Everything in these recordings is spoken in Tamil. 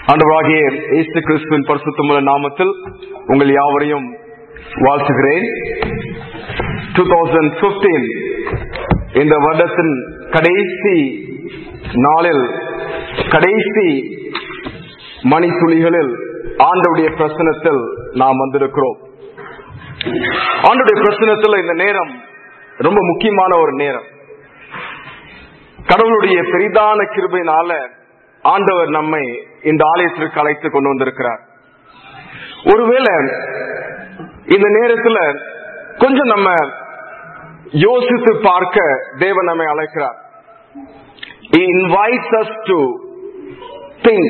ஆண்டவராகிய இயேசு கிறிஸ்துவின் பரிசுத்தமுள்ள நாமத்தில் உங்கள் யாவரையும் வாழ்த்துகிறேன் 2015 இந்த வருடத்தின் கடைசி நாளில் கடைசி மணித்துளிகளில் ஆண்டவுடைய பிரசனத்தில் நாம் வந்திருக்கிறோம் ஆண்டுடைய பிரசனத்தில் இந்த நேரம் ரொம்ப முக்கியமான ஒரு நேரம் கடவுளுடைய பெரிதான கிருபையினால ஆண்டவர் நம்மை இந்த ஆலயத்திற்கு அழைத்து கொண்டு வந்திருக்கிறார் ஒருவேளை இந்த நேரத்துல கொஞ்சம் நம்ம யோசித்து பார்க்க தேவன் நம்மை அழைக்கிறார் He invites us to think.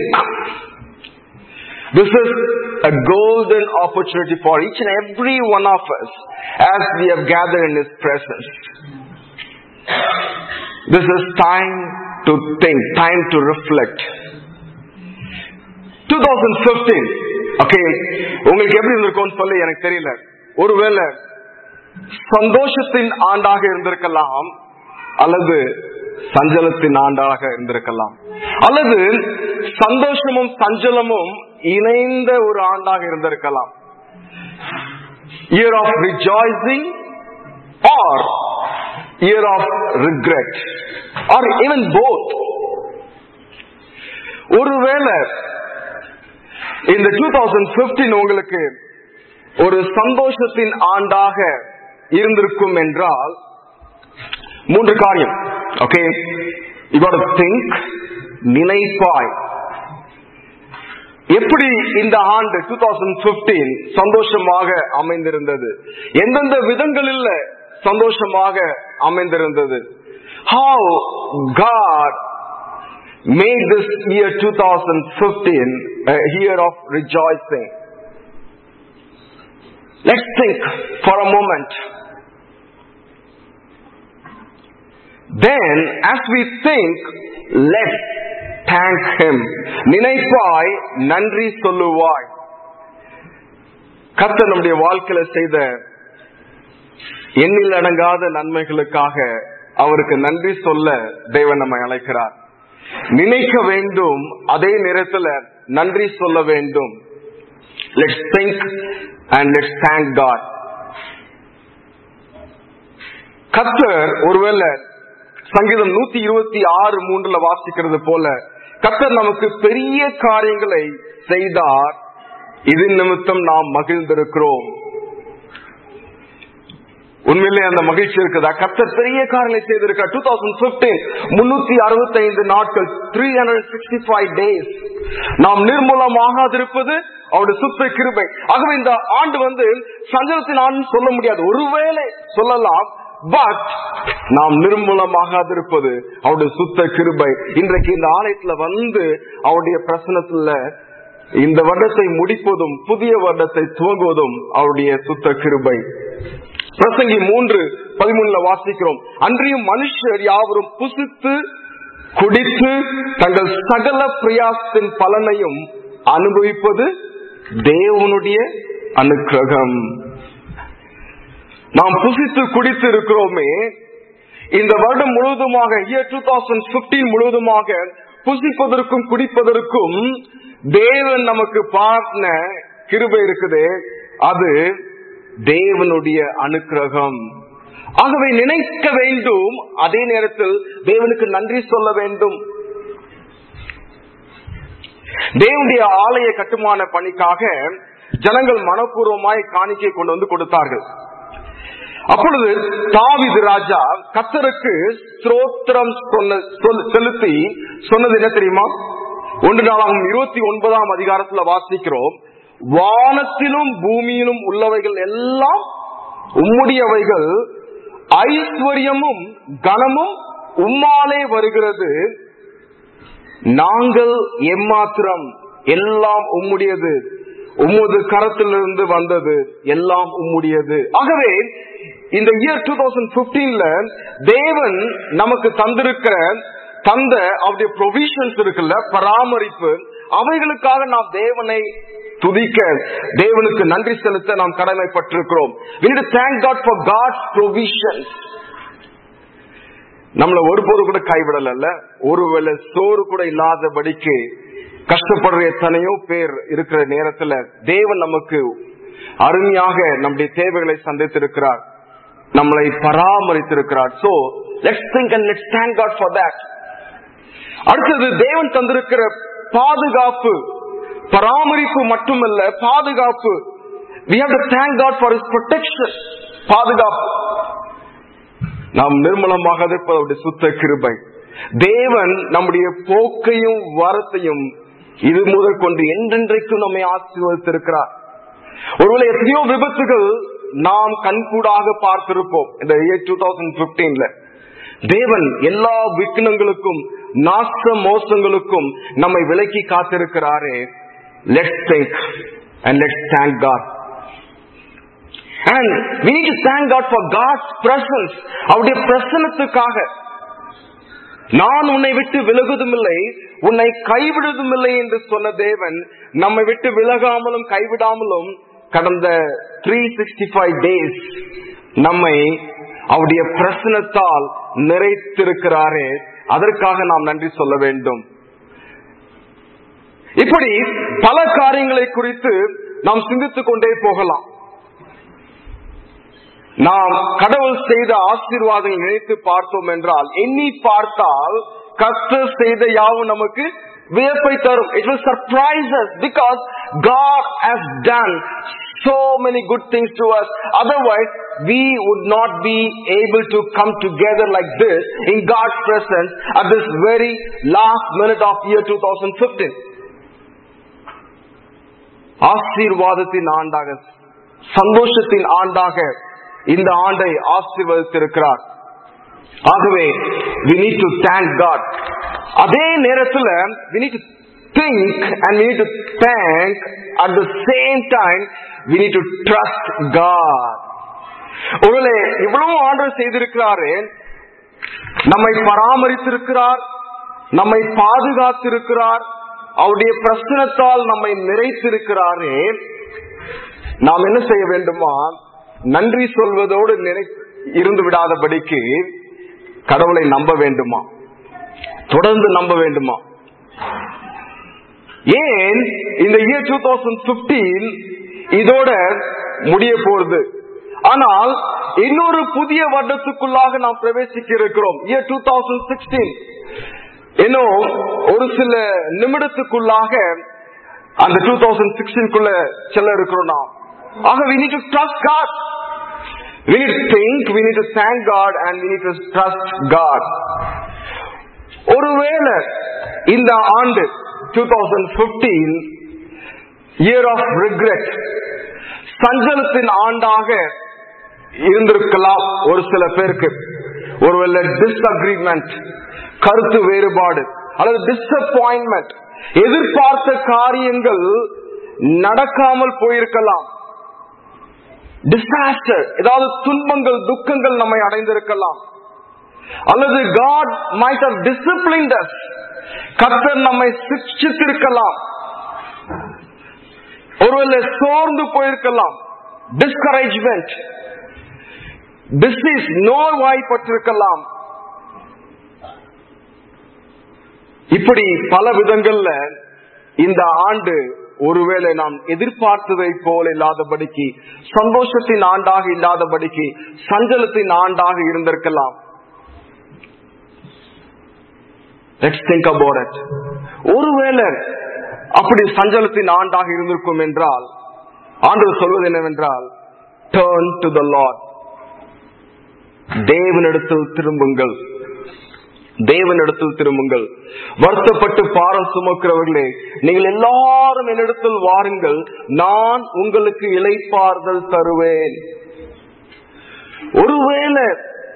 This is a golden opportunity for each and every one of us as we have gathered in His presence. This is time to think, time to reflect. 2015 okay உங்களுக்கு எப்படி இருந்திருக்கும்னு சொல்லி எனக்கு தெரியல ஒருவேளை சந்தோஷத்தின் ஆண்டாக இருந்திருக்கலாம் அல்லது சஞ்சலத்தின் ஆண்டாக இருந்திருக்கலாம் அல்லது சந்தோஷமும் சஞ்சலமும் இணைந்த ஒரு ஆண்டாக இருந்திருக்கலாம் year of rejoicing or year of regret or even both ஒருவேளை இந்த டூ தௌசண்ட் பிப்டீன் உங்களுக்கு ஒரு சந்தோஷத்தின் ஆண்டாக இருந்திருக்கும் என்றால் மூன்று காரியம் ஓகே யூ திங்க் நினைப்பாய் எப்படி இந்த ஆண்டு டூ தௌசண்ட் பிப்டீன் சந்தோஷமாக அமைந்திருந்தது எந்தெந்த விதங்களில் சந்தோஷமாக அமைந்திருந்தது how God made this year 2015 a year of rejoicing. Let's think for a moment. Then, as we think, let's thank Him. நினைப்பாய் நன்றி சொல்லுவாய் கத்த நம்முடைய வாழ்க்கையில செய்த எண்ணில் அடங்காத நன்மைகளுக்காக அவருக்கு நன்றி சொல்ல தேவன் நம்மை அழைக்கிறார் நினைக்க வேண்டும் அதே நேரத்தில் நன்றி சொல்ல வேண்டும் let's think and let's thank God கத்தர் ஒருவேளை சங்கீதம் நூத்தி இருபத்தி ஆறு மூன்றுல வாசிக்கிறது போல கத்தர் நமக்கு பெரிய காரியங்களை செய்தார் இதன் நிமித்தம் நாம் மகிழ்ந்திருக்கிறோம் உண்மையிலே அந்த மகிழ்ச்சி இருக்குதா கத்தர் பெரிய காரியங்களை செய்திருக்கிறார் டூ தௌசண்ட் பிப்டீன் முன்னூத்தி அறுபத்தி ஐந்து நாட்கள் three hundred sixty five days நாம் நிர்மூலமாகாதிருப்பது அவருடைய சுத்த கிருபை ஆகவே இந்த ஆண்டு வந்து சஞ்சலத்தின் ஆண்டு சொல்ல முடியாது ஒருவேளை சொல்லலாம் பட் நாம் நிர்மூலமாகாதிருப்பது அவருடைய சுத்த கிருபை இன்றைக்கு இந்த ஆலயத்துல வந்து அவருடைய பிரசனத்துல இந்த வருடத்தை முடிப்பதும் புதிய வருடத்தை துவங்குவதும் அவருடைய சுத்த கிருபை பிரசங்கி மூன்று பதிமூணுல வாசிக்கிறோம் அன்றையும் மனுஷர் யாவரும் புசித்து குடித்து தங்கள் சகல பிரயாசத்தின் பலனையும் அனுபவிப்பது தேவனுடைய அனுக்கிரகம் நாம் புசித்து குடித்து இருக்கிறோமே இந்த வருடம் முழுவதுமாக இயர் டூ தௌசண்ட் பிப்டீன் முழுவதுமாக புசிப்பதற்கும் குடிப்பதற்கும் தேவன் நமக்கு பார்த்த கிருபை இருக்குது அது தேவனுடைய அனுக்கிரகம் ஆகவே நினைக்க வேண்டும் அதே நேரத்தில் தேவனுக்கு நன்றி சொல்ல வேண்டும் தேவனுடைய ஆலய கட்டுமான பணிக்காக ஜனங்கள் மனப்பூர்வமாய் காணிக்கை கொண்டு வந்து கொடுத்தார்கள் அப்பொழுது தாவிது ராஜா கத்தருக்கு ஸ்ரோத்திரம் சொன்ன செலுத்தி சொன்னது என்ன தெரியுமா ஒன்று நாளாகும் இருபத்தி ஒன்பதாம் அதிகாரத்துல வாசிக்கிறோம் வானத்திலும் பூமியிலும் உள்ளவைகள் எல்லாம் உம்முடையவைகள் ஐஸ்வர்யமும் கனமும் உம்மாலே வருகிறது நாங்கள் எம்மாத்திரம் எல்லாம் உம்முடையது உம்மது கரத்திலிருந்து வந்தது எல்லாம் உம்முடையது ஆகவே இந்த இயர் டூ தௌசண்ட் பிப்டீன்ல தேவன் நமக்கு தந்திருக்கிற தந்த அவருடைய ப்ரொவிஷன்ஸ் இருக்குல்ல பராமரிப்பு அவைகளுக்காக நாம் தேவனை துதிக்க தேவனுக்கு நன்றி செலுத்த நாம் கடமைப்பட்டிருக்கிறோம் thank God for God provision நம்மள ஒருபோது கூட கைவிடல ஒருவேளை சோறு கூட இல்லாதபடிக்கு கஷ்டப்படுற எத்தனையோ பேர் இருக்கிற நேரத்துல தேவன் நமக்கு அருமையாக நம்முடைய தேவைகளை சந்தித்திருக்கிறார் நம்மளை பராமரித்திருக்கிறார் so let's think and let's thank God for that அடுத்தது தேவன் தந்திருக்கிற பாதுகாப்பு பராமரிப்பு மட்டுமல்ல பாதுகாப்பு we have to thank God for his protection பாதுகாப்பு நாம் நிர்மலமாக இருப்பது அவருடைய சுத்த கிருபை தேவன் நம்முடைய போக்கையும் வரத்தையும் இது முதல் கொண்டு என்றென்றைக்கும் நம்மை ஆசீர்வதித்திருக்கிறார் ஒருவேளை எத்தனையோ விபத்துகள் நாம் கண்கூடாக பார்த்திருப்போம் இந்த இயர் டூ தௌசண்ட் பிப்டீன்ல தேவன் எல்லா விக்னங்களுக்கும் நாச மோசங்களுக்கும் நம்மை விலக்கி காத்திருக்கிறாரே let's think and let's thank God and we need to thank God for God's presence அவருடைய பிரசனத்துக்காக நான் உன்னை விட்டு விலகுவதும் இல்லை உன்னை கைவிடுவதும் இல்லை என்று சொன்ன தேவன் நம்மை விட்டு விலகாமலும் கைவிடாமலும் கடந்த த்ரீ சிக்ஸ்டி ஃபைவ் டேஸ் நம்மை அவருடைய பிரசனத்தால் நிறைத்திருக்கிறாரே அதற்காக நாம் நன்றி சொல்ல வேண்டும் இப்படி பல காரியங்களை குறித்து நாம் சிந்தித்துக் கொண்டே போகலாம் நாம் கடவுள் செய்த ஆசீர்வாதங்களை நினைத்து பார்த்தோம் என்றால் எண்ணி பார்த்தால் கர்த்தர் செய்த யாவும் நமக்கு வியப்பை தரும் it will surprise us because God has done so many good things to us otherwise we would not be able to come together like this in God's presence at this very last minute of year 2015 ஆசீர்வாதத்தின் ஆண்டாக சந்தோஷத்தின் ஆண்டாக இந்த ஆண்டை ஆசீர்வதித்திருக்கிறார் ஆகவே we need to thank God அதே நேரத்தில் we need to think and we need to thank at the same time we need to trust God ஒருவேளை இவ்வளவு ஆண்டவர் செய்திருக்கிறாரு நம்மை பராமரித்திருக்கிறார் நம்மை பாதுகாத்திருக்கிறார் அவருடைய பிரச்சனத்தால் நம்மை நிறைத்திருக்கிறாரே நாம் என்ன செய்ய வேண்டுமா நன்றி சொல்வதோடு நினை இருந்து விடாதபடிக்கு கடவுளை நம்ப வேண்டுமா தொடர்ந்து நம்ப வேண்டுமா ஏன் இந்த இயர் டூ தௌசண்ட் பிப்டீன் இதோட முடிய போறது ஆனால் இன்னொரு புதிய வருடத்துக்குள்ளாக நாம் பிரவேசிக்க இருக்கிறோம் இயர் டூ தௌசண்ட் சிக்ஸ்டீன் இன்னும் ஒரு சில நிமிடத்துக்குள்ளாக அந்த டூ தௌசண்ட் சிக்ஸ்டீன்குள்ள செல்ல இருக்கிறோம் நாம் ஆக we need to trust God we need to think we need to thank God and we need to trust God ஒருவேளை இந்த ஆண்டு 2015 இயர் ஆஃப் ரிக்ரெட் சஞ்சலத்தின் ஆண்டாக இருந்திருக்கலாம் ஒரு சில பேருக்கு ஒருவேளை டிஸ்அக்ரிமெண்ட் கருத்து வேறுபாடு அல்லது டிசப்பாயின்மெண்ட் எதிர்பார்த்த காரியங்கள் நடக்காமல் போயிருக்கலாம் டிசாஸ்டர் ஏதாவது துன்பங்கள் துக்கங்கள் நம்மை அடைந்திருக்கலாம் அல்லது God might have disciplined us கர்த்தர் நம்மை சிக்ஷித்திருக்கலாம் ஒருவேளை சோர்ந்து போயிருக்கலாம் டிஸ்கரேஜ்மெண்ட் டிசீஸ் நோய்வாய்ப்பட்டிருக்கலாம் இப்படி பல விதங்கள்ல இந்த ஆண்டு ஒருவேளை நாம் எதிர்பார்த்ததை போல இல்லாதபடிக்கு சந்தோஷத்தின் ஆண்டாக இல்லாதபடிக்கு சஞ்சலத்தின் ஆண்டாக இருந்திருக்கலாம் Let's think about it. ஒருவேளை அப்படி சஞ்சலத்தின் ஆண்டாக இருந்திருக்கும் என்றால் ஆண்டவர் சொல்வது என்னவென்றால் டேர்ன் டு த லார்ட் தேவனிடத்தில் திரும்புங்கள் தேவனிடத்தில் திரும்புங்கள் வருத்தப்பட்டு பாரம் சுமக்கிறவர்களே நீங்கள் எல்லாரும் என்னிடத்தில் வாருங்கள் நான் உங்களுக்கு இலைப்பாறுதல் தருவேன் ஒருவேளை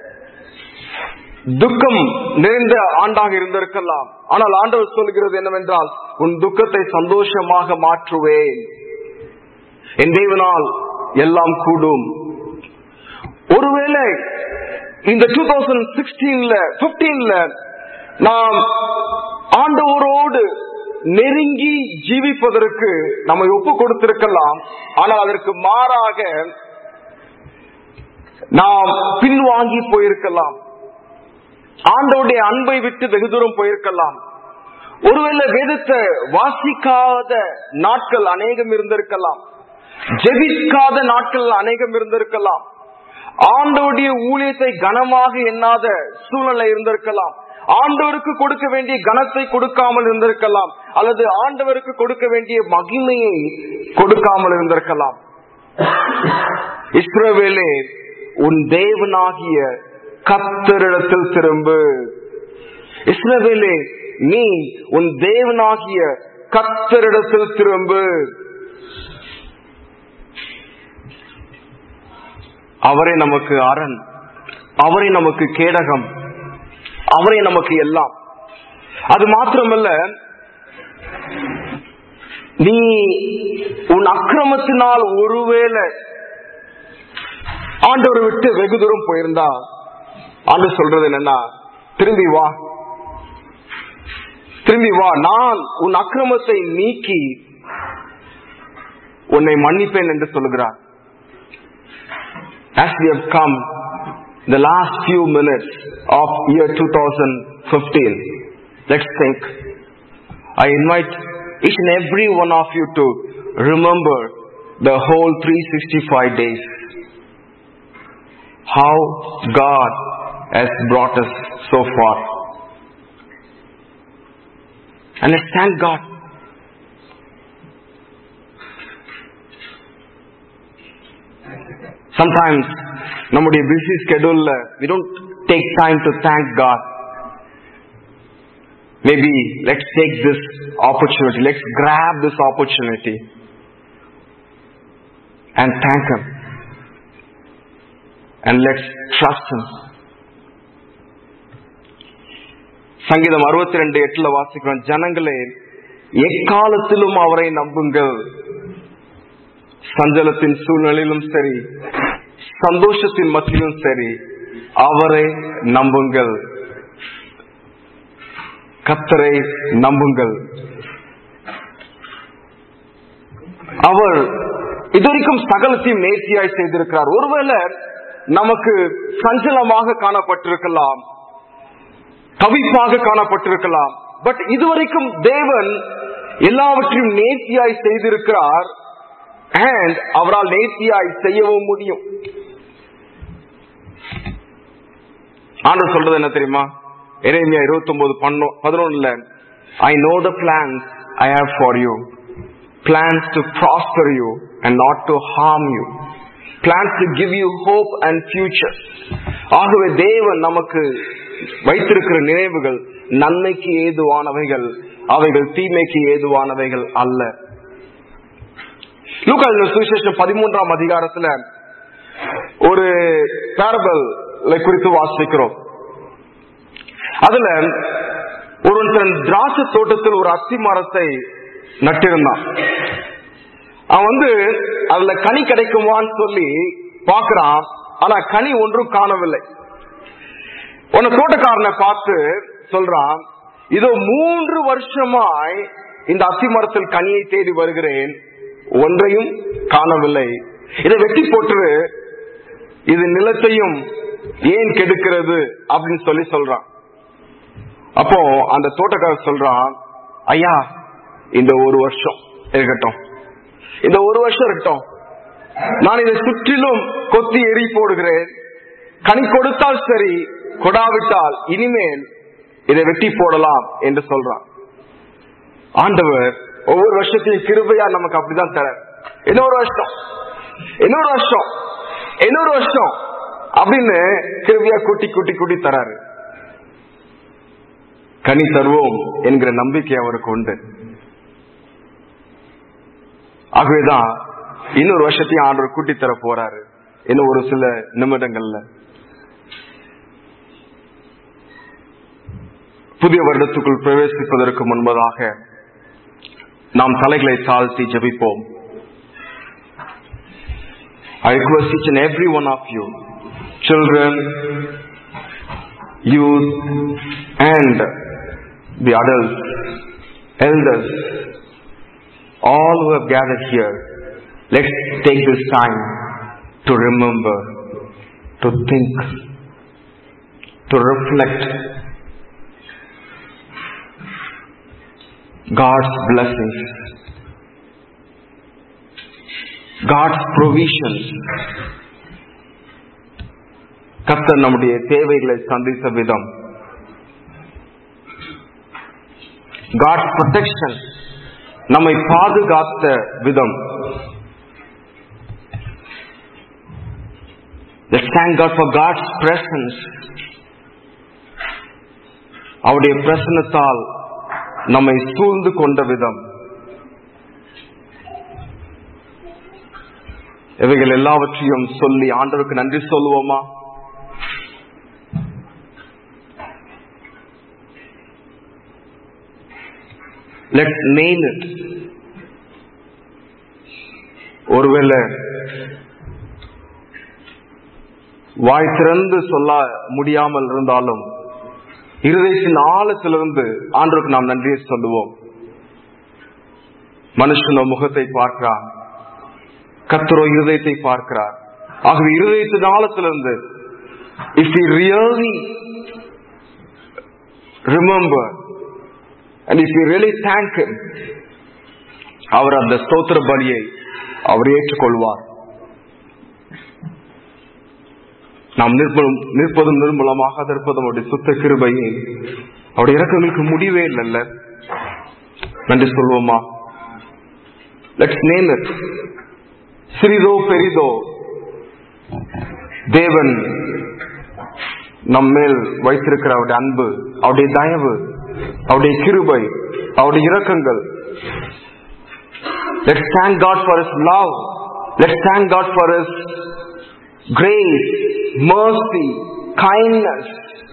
துக்கம் நிறைந்த ஆண்டாக இருந்திருக்கலாம் ஆனால் ஆண்டவர் சொல்கிறது என்னவென்றால் உன் துக்கத்தை சந்தோஷமாக மாற்றுவேன் என் தேவனால் எல்லாம் கூடும் ஒருவேளை இந்த டூ தௌசண்ட் சிக்ஸ்டீன்ல பிப்டீன்ல நாம் ஆண்டவரோடு நெருங்கி ஜீவிப்பதற்கு நம்மை ஒப்பு கொடுத்திருக்கலாம் ஆனால் அதற்கு மாறாக நாம் பின்வாங்கி போயிருக்கலாம் ஆண்டவுடைய அன்பை விட்டு வெகு தூரம் போயிருக்கலாம் ஒருவேளை வேதத்தை வாசிக்காத நாட்கள் அநேகம் இருந்திருக்கலாம் ஜெபிக்காத நாட்கள் அநேகம் இருந்திருக்கலாம் ஆண்டோடைய ஊழியத்தை கனமாக எண்ணாத சூழ்நிலை இருந்திருக்கலாம் ஆண்டவருக்கு கொடுக்க வேண்டிய கனத்தை கொடுக்காமல் இருந்திருக்கலாம் அல்லது ஆண்டவருக்கு கொடுக்க வேண்டிய மகிமையை கொடுக்காமல் இருந்திருக்கலாம் இஸ்ரவேலே உன் தேவனாகிய கத்தரிடத்தில் திரும்பு இஸ்ரவேலே நீ உன் தேவனாகிய கத்தரிடத்தில் திரும்பு அவரே நமக்கு அரண் அவரே நமக்கு கேடகம் அவரே நமக்கு எல்லாம் அது மாத்திரமல்ல நீ உன் அக்கிரமத்தினால் ஒருவேளை ஆண்டவரை விட்டு வெகு தூரம் போயிருந்தா ஆண்டு சொல்றது என்னன்னா திரும்பி வா திரும்பி வா நான் உன் அக்கிரமத்தை நீக்கி உன்னை மன்னிப்பேன் என்று சொல்லுகிறார் as we have come the last few minutes of year 2015 let's think i invite each and every one of you to remember the whole 365 days how god has brought us so far and let's thank god sometimes நம்முடைய பிஸி ஸ்கெடியூல்ல we don't take time to thank God maybe let's take this opportunity let's grab this opportunity and thank him and let's trust him சங்கீதம் அறுபத்தி ரெண்டு எட்டுல வாசிக்கிறோம் ஜனங்களே எக்காலத்திலும் அவரை நம்புங்கள் சஞ்சலத்தின் சூழ்நிலையிலும் சரி சந்தோஷத்தின் மத்தியிலும் சரி அவரை நம்புங்கள் கத்தரை நம்புங்கள் அவர் இதுவரைக்கும் சகலத்தையும் நேர்த்தியாய் செய்திருக்கிறார் ஒருவேளை நமக்கு சஞ்சலமாக காணப்பட்டிருக்கலாம் தவிப்பாக காணப்பட்டிருக்கலாம் பட் இதுவரைக்கும் தேவன் எல்லாவற்றையும் நேர்த்தியாய் செய்திருக்கிறார் அண்ட் அவரால் நேர்த்தியாய் செய்யவும் முடியும் ஆண்டு சொல்றது என்ன தெரியுமா எரேமியா இருபத்தி ஒன்பது பதினொன்னுல I know the plans I have for you plans to prosper you and not to harm you plans to give you hope and future ஆகவே தேவன் நமக்கு வைத்திருக்கிற நினைவுகள் நன்மைக்கு ஏதுவானவைகள் அவைகள் தீமைக்கு ஏதுவானவைகள் அல்ல லூக்கா சுவிசேஷம் பதிமூன்றாம் அதிகாரத்துல ஒரு பேரபல் குறித்து வாசிக்கிறோம் அதுல ஒருவன் திராட்சை தோட்டத்தில் ஒரு அத்தி மரத்தை நட்டிருந்தான் அவன் வந்து அதுல கனி கிடைக்குமான்னு சொல்லி பாக்குறான் ஆனா கனி ஒன்றும் காணவில்லை உன்னை தோட்டக்காரனை பார்த்து சொல்றான் இதோ மூன்று வருஷமாய் இந்த அத்தி மரத்தில் கனியை தேடி வருகிறேன் ஒன்றையும் காணவில்லை இதை வெட்டி போட்டு இது நிலத்தையும் ஏன் கெடுக்கிறது அப்படின்னு சொல்லி சொல்றான் அப்போ அந்த தோட்டக்காரர் சொல்றான் ஐயா இந்த ஒரு வருஷம் இருக்கட்டும் இந்த ஒரு வருஷம் இருக்கட்டும் நான் இதை சுற்றிலும் கொத்தி எரி போடுகிறேன் கனி கொடுத்தால் சரி கொடாவிட்டால் இனிமேல் இதை வெட்டி போடலாம் என்று சொல்றான் ஆண்டவர் ஒவ்வொரு வருஷத்தையும் கிருபையா நமக்கு அப்படிதான் தர இன்னொரு வருஷம் இன்னொரு வருஷம் இன்னொரு வருஷம் அப்படின்னு கிருபையா கூட்டி கூட்டி கூட்டி தராரு கனி தருவோம் என்கிற நம்பிக்கை அவருக்கு உண்டு ஆகவேதான் இன்னொரு வருஷத்தையும் ஆண்டவர் கூட்டி தர போறாரு இன்னும் ஒரு சில நிமிடங்கள்ல புதிய வருடத்துக்குள் பிரவேசிப்பதற்கு முன்பதாக நாம் தலைகளை தாழ்த்தி ஜபிப்போம் I request each and every one of you, children, youth, and the adults, elders, all who have gathered here, let's take this time to remember, to think, to reflect God's blessings, God's provisions. கர்த்தர் நம்முடைய தேவைகளை சந்தித்த விதம் God's protection நம்மை பாதுகாத்த விதம் Let's thank God for God's presence. அவருடைய பிரசனத்தால் நம்மை சூழ்ந்து கொண்ட விதம் இவைகள் எல்லாவற்றையும் சொல்லி ஆண்டவருக்கு நன்றி சொல்லுவோமா லெட் name it ஒருவேளை வாய் திறந்து சொல்ல முடியாமல் இருந்தாலும் இருதயத்தின் ஆழத்திலிருந்து ஆண்டவருக்கு நாம் நன்றியை சொல்லுவோம் மனுஷனோ முகத்தை பார்க்கிறார் கத்தரோ இருதயத்தை பார்க்கிறார் ஆகவே இருதயத்தின் ஆழத்திலிருந்து if you really remember and if you really thank அவர் அந்த ஸ்தோத்திர பலியை அவர் ஏற்றுக்கொள்வார் நாம் நிற்பதும் நிற்பதும் நிர்மூலமாக இருப்பதும் அவருடைய சுத்த கிருபையை அவருடைய இறக்கங்களுக்கு முடிவே இல்லைல்ல நன்றி சொல்வோமா லெட்ஸ் நேம் இட் சிறிதோ பெரிதோ தேவன் நம்மேல் வைத்திருக்கிற அவருடைய அன்பு அவருடைய தயவு அவருடைய கிருபை அவருடைய இரக்கங்கள் let's thank God for his love let's thank God for his grace, mercy, kindness.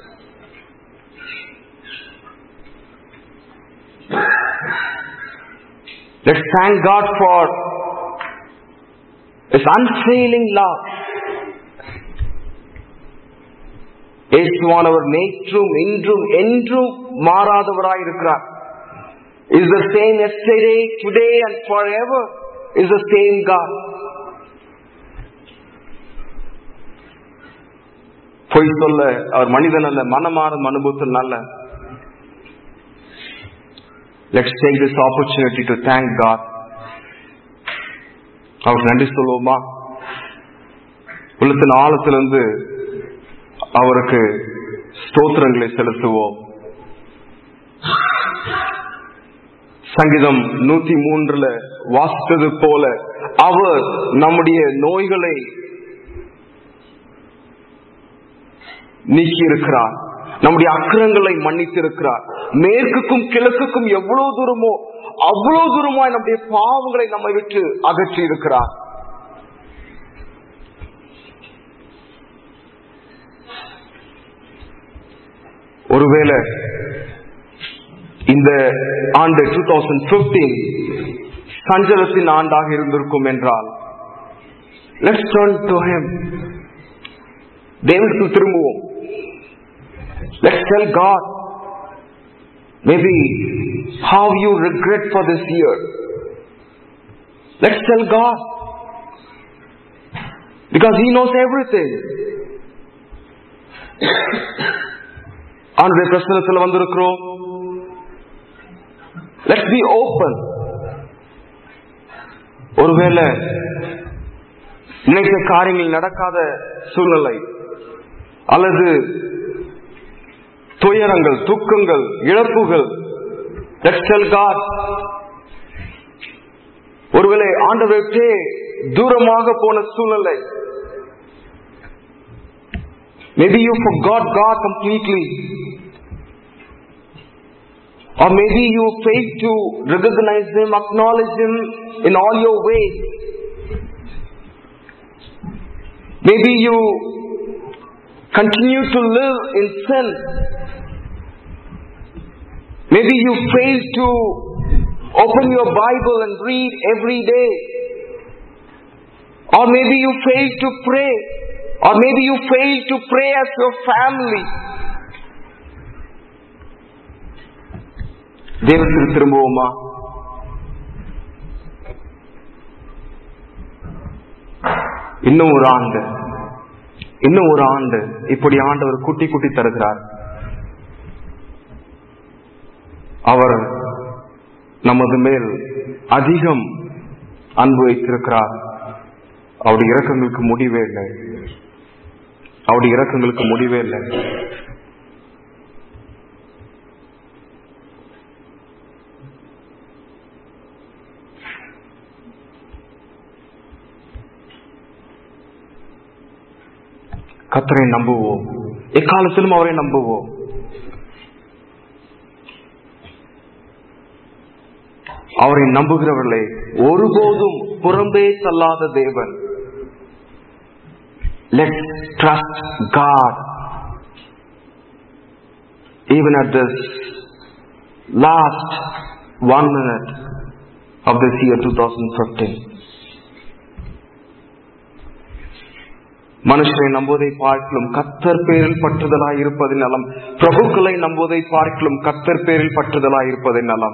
Let's thank God for His unfailing love. இயேசுவானவர் நேற்றும் இன்றும் என்றும் மாறாதவராய் இருக்கிறார் is the same yesterday today and forever is the same God பொய் சொல்ல அவர் மனிதன் அல்ல மனமாறும் அனுபவத்தில் நல்ல let's take this opportunity to thank God அவருக்கு நன்றி சொல்லுவோமா உள்ளத்தின் ஆழத்திலிருந்து அவருக்கு ஸ்தோத்திரங்களை செலுத்துவோம் சங்கீதம் நூத்தி மூன்றுல வாசித்தது போல அவர் நம்முடைய நோய்களை நீக்கி இருக்கிறார் நம்முடைய அக்கிரங்களை மன்னித்திருக்கிறார் மேற்குக்கும் கிழக்குக்கும் எவ்வளவு தூரமோ அவ்வளவு தூரமாய் நம்முடைய பாவங்களை நம்மை விட்டு அகற்றி இருக்கிறார் ஒருவேளை இந்த ஆண்டு டூ தௌசண்ட் பிப்டீன் சஞ்சலத்தின் ஆண்டாக இருந்திருக்கும் என்றால் லெட்ஸ் டர்ன் டு ஹிம் தேவனுக்கு திரும்புவோம் Let's tell God maybe how you regret for this year. Let's tell God because He knows everything. ஆண்டுடைய பிரச்சனத்தில் வந்திருக்கிறோம் லெட்ஸ் பி ஓப்பன் ஒருவேளை நினைத்த காரியங்கள் நடக்காத சூழ்நிலை அல்லது துயரங்கள் துக்கங்கள் இழப்புகள் ஒருவேளை ஆண்டவர்கிட்டே தூரமாக போன சூழ்நிலை maybe you for God God completely or maybe you fail to recognize him acknowledge him in all your ways maybe you continue to live in sin. Maybe you fail to open your Bible and read every day. Or maybe you fail to pray. Or maybe you fail to pray as your family. தேவத்தில் திரும்புவோமா இன்னும் ஒரு ஆண்டு இன்னும் ஒரு ஆண்டு இப்படி ஆண்டவர் குட்டி குட்டி தருகிறார் அவர் நமது மேல் அதிகம் அன்பு வைத்திருக்கிறார் அவருடைய இறக்கங்களுக்கு முடிவே இல்லை அவருடைய இறக்கங்களுக்கு முடிவே இல்லை கத்தரை நம்புவோம் எக்காலத்திலும் அவரை நம்புவோம் அவரை நம்புகிறவர்களே ஒருபோதும் புறம்பே தள்ளாத தேவன் let trust God even at this last one minute of this year 2015 மனுஷரை நம்புவதை பார்க்கலும் கத்தர் பேரில் பற்றுதலாய் இருப்பதின் நலம் பிரபுக்களை நம்புவதை பார்க்கலும் கத்தர் பேரில் பற்றுதலாய் இருப்பதின் நலம்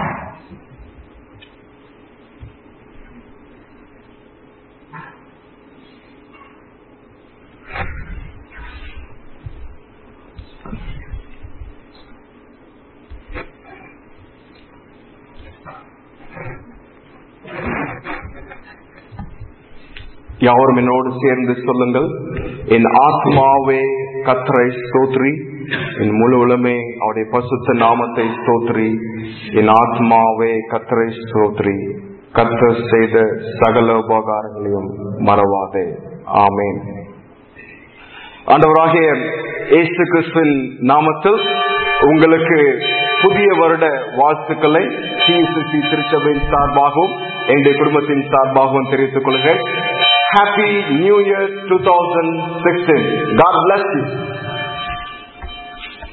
யாவரும் என்னோடு சேர்ந்து சொல்லுங்கள் என் ஆத்மாவே கத்தரை ஸ்தோத்ரி என் முழு உளமே அவருடைய பசுத்த நாமத்தை ஸ்தோத்ரி என் ஆத்மாவே கத்தரை ஸ்தோத்ரி கத்தர் செய்த சகல உபகாரங்களையும் மறவாதே ஆமேன் ஆண்டவராகிய இயேசு கிறிஸ்துவின் நாமத்தில் உங்களுக்கு புதிய வருட வாழ்த்துக்களை சிஎஸ்சி திருச்சபையின் சார்பாகவும் எங்களுடைய குடும்பத்தின் சார்பாகவும் தெரிவித்துக் கொள்கிறேன் Happy New Year 2016. God bless you.